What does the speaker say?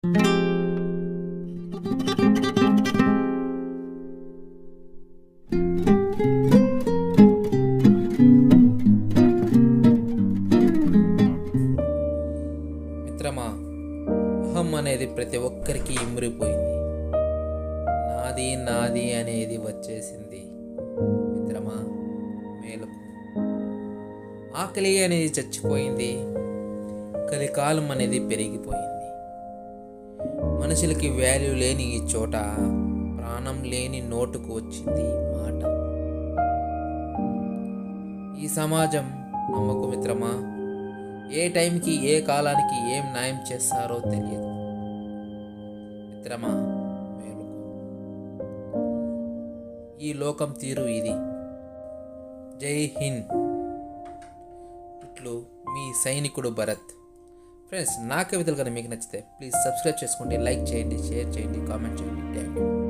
మిత్రమా అహం అనేది ప్రతి ఒక్కరికి ఇమిరిపోయింది నాది నాది అనేది వచ్చేసింది మిత్రమా మేలుకు ఆకలి అనేది చచ్చిపోయింది కలికాలం అనేది పెరిగిపోయింది మనుషులకి వాల్యూ లేని ఈ చోట ప్రాణం లేని నోటుకు వచ్చింది ఈ మాట ఈ సమాజం నమ్మకు మిత్రమా ఏ టైంకి ఏ కాలానికి ఏం న్యాయం చేస్తారో తెలియదు మిత్రమా మేలుకు ఈ లోకం తీరు ఇది జై హింద్ ఇట్లు మీ సైనికుడు భరత్ ఫ్రెండ్స్ నా కవితలు కానీ మీకు నచ్చితే ప్లీజ్ సబ్స్క్రైబ్ చేసుకోండి లైక్ చేయండి షేర్ చేయండి కామెంట్ చేయండి థ్యాంక్ యూ